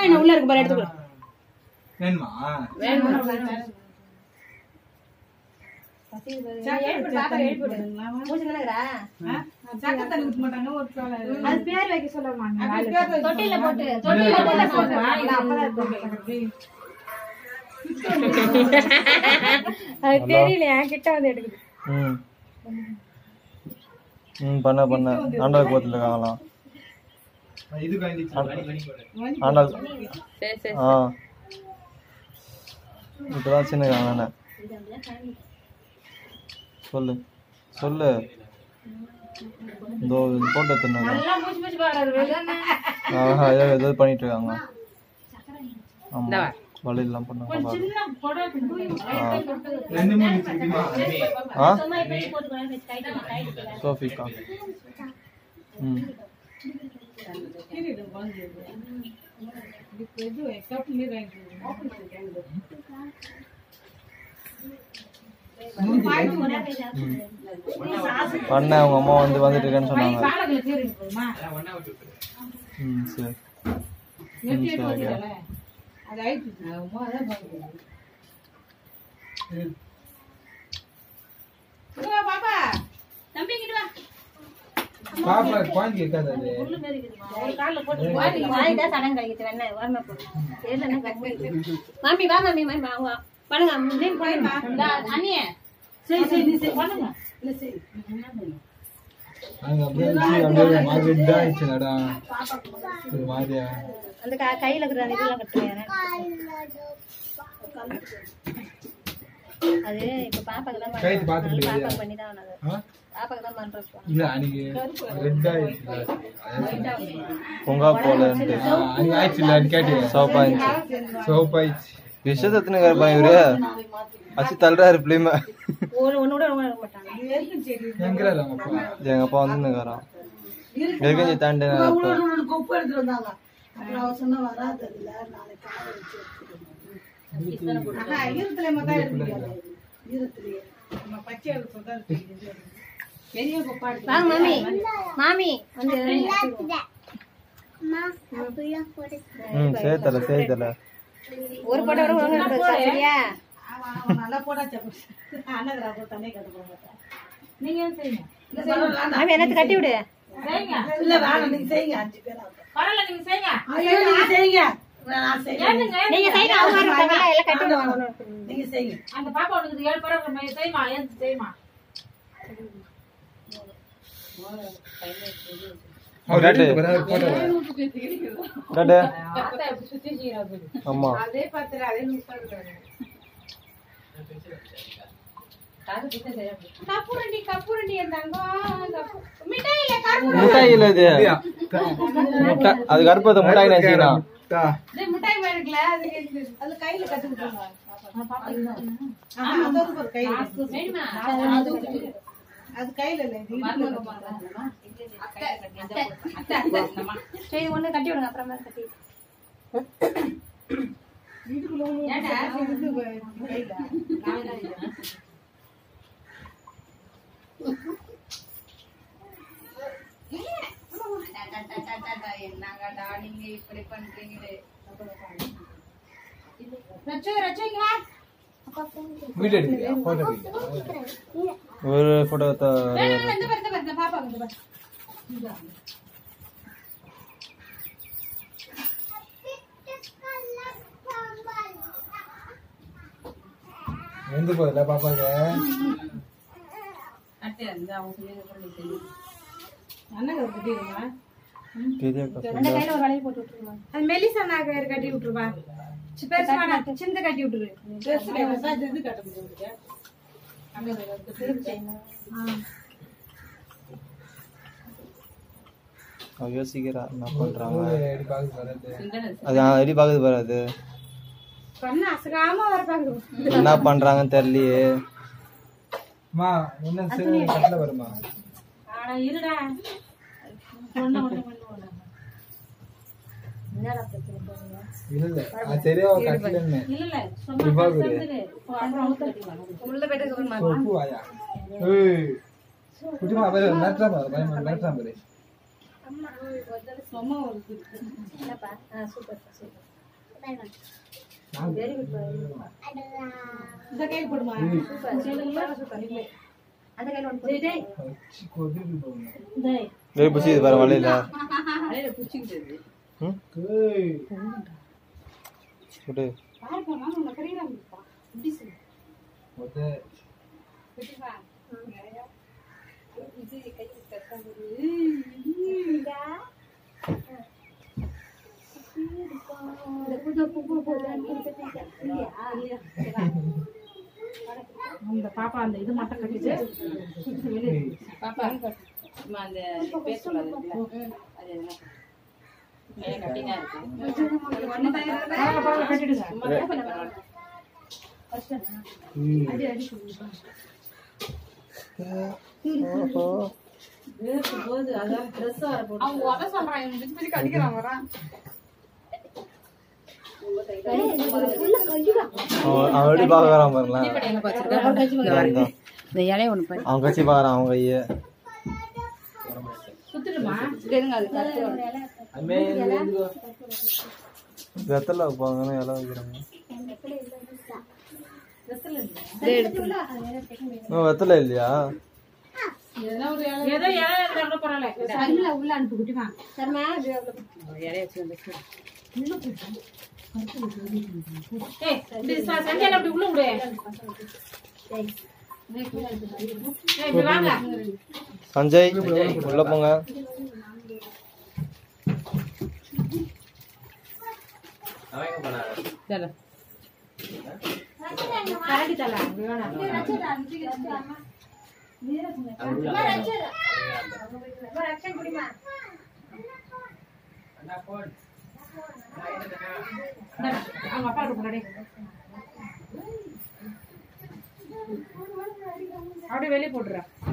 என்ன உள்ள இருக்கு பாரு எடுத்துக்கோ வேணுமா அது பேர் வைக்க சொல்ல தொட்டில போட்டு தொட்டில போட்டு அது தெரியல என் கிட்ட வந்து எடுக்குது ம் ம் பண்ண பண்ண ஆண்டாள் கோத்தில் இருக்காங்களாம் இது காய்ஞ்சிச்சு ஆண்டாள் சரி சரி ஆ இப்பதான் சின்ன இருக்காங்க சொல்லு சொல்லு இதோ போட்டோ எடுத்துனாங்க நல்லா மூச்சு மூச்சு பாடுறது ஆஹா ஏதோ ஏதோ பண்ணிட்டு இருக்காங்க ஆமா வழியெல்லாம் பண்ணாங்க பாரு. சின்ன குடம் ரெண்டு மூணு சிக்கிமா ஆ சும்மா இப்படி போட்டுக்கோங்க டைட் டைட் சோஃபிக்கா ம் பண்ண அவங்க அம்மா வந்து வந்துட்டு இருக்கேன்னு சொன்னாங்க பாலக்குள்ள சேருங்க போதுமா ம் சரி ம் சரி அது ஆயிடுச்சு அம்மா அதான் பாக்குறேன் பாப்பா தம்பி இங்கிட்டு வா பாப்பா குழந்தை கேட்காது அது ஒரு கால்ல போட்டு வாங்கிட்டா சடம் கழிக்கிட்டு வேணா வரமா போடு ஏதனா மாமி வா மாமி மாமி வா வா பண்ணுங்க மீன் பண்ணுங்க அண்ணியே சரி சரி நீ சரி பண்ணுங்க அங்க அப்படியே இருந்துச்சு, அப்படியே ஒரு மாதிரி ரெட்டா ஆயிடுச்சு நடா ஒரு மாதிரியா அந்த க- கையில இருக்கிற அந்த இதெல்லாம் கட்டுறேன் அது இப்ப பாப்பாக்கு தான் கைத்து பார்த்து பண்றோம். முடியாது. பாப்பாக்கு பண்ணி தான் ஆகணும் அது. ஆ? பாப்பாக்கு தான் பண்றோம் இல்ல அன்னைக்கு ரெட் ஆயிடுச்சு பொங்கா போலன்ட்டு அன்னைக்கு ஆயிடுச்சு இல்ல கேட்டீங்க சோப்பாயிடுச்சு சோப்பாயிடுச்சு விஷயத்தை எத்தனை இருப்பான் இவரு அச்சு தள்ளுறாரு பிள்ளைமை ஒரு ஒண்ணு கூட ரொம்ப இருக்க மாட்டாங்க எங்கிறாரு அவங்க அப்பா எங்க அப்பா வந்து நிற்கிறான் எருக்கஞ்சி தாண்டி அப்பா கொப்பு எடுத்துட்டு வந்தாங்க அப்புறம் அவ சொன்னா வராது இல்ல நாளைக்கு காய வச்சு எடுத்துக்கணும். அக்கா ஈரத்துல மொத்தம் எடுத்துக்காது ஈரத்திலேயே நம்ம பச்சை எடுத்து சொல்றது பெரிய கொப்பாடு வாங்க மாமி மாமி வந்து ம் சரி தல சரி தல ஒரு போட்டோ கூட ஒழுங்கா எடுத்து சரியா அவன் அவன் நல்லா போடா சப்போஸ் அண்ணகரா போட்டு தண்ணி கட்ட போக நீங்க என்ன செய்யுங்க மாமி என்னத்து கட்டி விடு செய்யுங்க இல்ல வேணாம் நீங்க செய்யுங்க அஞ்சு பேர் ஆகும். பரவாயில்ல நீங்க செய்யுங்க ஐயோ நீங்க செய்யுங்க நான் செய்யறேன் நீங்க சைடு அவங்க இருக்காங்கல்ல எல்லாம் கட்டி விடுவாங்க நீங்க செய்யுங்க அந்த பாப்பா உனக்கு ஏழு பரவாயில்ல செய்யுமா ஏன் செய்யுமா அவர் காட்டு. எடுத்துட்டு வராரு, போட்டோ வராரு. காட்டு ஆத்தா எப்படி சுத்தி செய்யறா பாரு. ஆமா அதே பாத்துரு அதே மிஸ் பண்ணுறாங்க கப்புரண்டி கப்புரண்டி என் தங்கம் கப்பு- மிட்டாயில கருப்பு முட்டாய் இல்ல இது அப்படியா? முட்டை அது கருப்பத்தை முட்டாய் நினைச்சீங்கன்னா தா. இது மிட்டாய் மாதிரி இருக்குல்ல அது கேக்குது. அது கையில கட்டி விட்டுருங்க ஆஹா, அது வந்து ஒரு கையில அது கையில இல்ல இது இடுப்புல கட்டி. சரி ஒண்ணு கட்டி விடுங்க அப்புறமா கட்டி இடுப்புல ஒண்ணு இது கையில ரச்சோ ரச்சோ இங்க வா வீடியோ எடுக்கிறியா? போட்டோ எடுக்கிறியா? ஒரு போட்டோ இந்த பாரு இந்த பாரு இந்த பாப்பா இந்த பாரு எந்த போதில்ல பாப்பாக்கு அண்ணன் கட்டிடுமா பெரிய அந்த கப்பல் கையில ஒரு வளையல் போட்டு விட்டுருங்க அது மெலிசா நாகர் கட்டி விட்டுருவா சி- பெருசு வேணாம் சிந்த கட்டி விட்டுரு பெருசு பெருசா இது கட்ட முடியாது அவ யோசிக்கிறா என்ன பண்றாங்க எப்படி பாக்குது வராது அது ஆ, எப்படி பாக்குது பாரு அது கண்ணு அசகாம வர பாக்குது என்ன பண்றாங்கன்னு தெரியலையே அம்மா என்ன சரி கட்டில வருமா ஆனா இருடா ஒண்ணு ஒண்ணு ஒண்ணு ஒண்ணு என்னடா பிரச்சனை போறீங்க இல்ல இல்ல அது தெரியா கட்டில இல்ல இல்ல சும்மா இவ்வாறு அப்புறம் அவுத்து கட்டிக்கலாம் உள்ள போயிட்டு அப்புறமா பூ ஆயா ஏய் குட்டிமா பாரு மிரட்டா பாரு பயமா மிரட்டா பாரு சும்மா ஒரு என்னப்பா ஆ சூப்பர் சூப்பர் இந்த கேக் போடுமா அந்த கையில ஒன்று போடு. வச்சு கொதிரு போங்க. டேய் வெளியே பிடிச்சி இது வேற வழியில ம் ஏய், விடு பாருப்பா நான் உன்னை கடிக்கிறாங்கப்பா இப்படி சொல்லு மொத அந்த பாப்பா அந்த இது மட்டும் கட்டிட்டு வெளியே பாப்பா அம்மா அந்த பேர் சொல்லாது அது என்ன ஏன் கட்டினா இருக்கு பரவாயில்ல பரவாயில்ல கட்டிடுங்க அடி அடி சொல்லுப்பா வேர்த்து போகுது அதான் ட்ரெஸ் வர போட்டு அவங்க உத சொல்றான் இவன் பிச்சு பிச்சு கடிக்கிறான் வரான் அவன் அவன் எப்படி பார்க்கறான் பாருங்களேன் எங்க வச்சிருக்க இந்தா. இந்த இலைய ஒண்ணு போய் அவன் கட்சி பார்க்கறான் அவன் கையை சுத்துடுமா இருங்க அது கத்து அம்மே, இங்க இருந்துக்கோ. வெத்தலை வைப்பாங்கன்னு இலை வைக்கிறாங்க இன்னும் வெத்தலை இல்லையா ஏதோ இலை இருந்தா கூட பரவாயில்ல சரியில்ல உள்ள அனுப்பி குட்டிமா சரிம்மா இலைய வச்சு வந்து ஏய் இப்படி ச- சண்டையில அப்படி உள்ள விடு ஏய் இப்படி வாங்க சஞ்சய் உள்ள போங்க சரி கரடி தலை அப்படி வேணாம் இந்தாடா, அவங்க அப்பா கிட்ட போடா, டேய். அப்படியே வெளியே போட்டுறா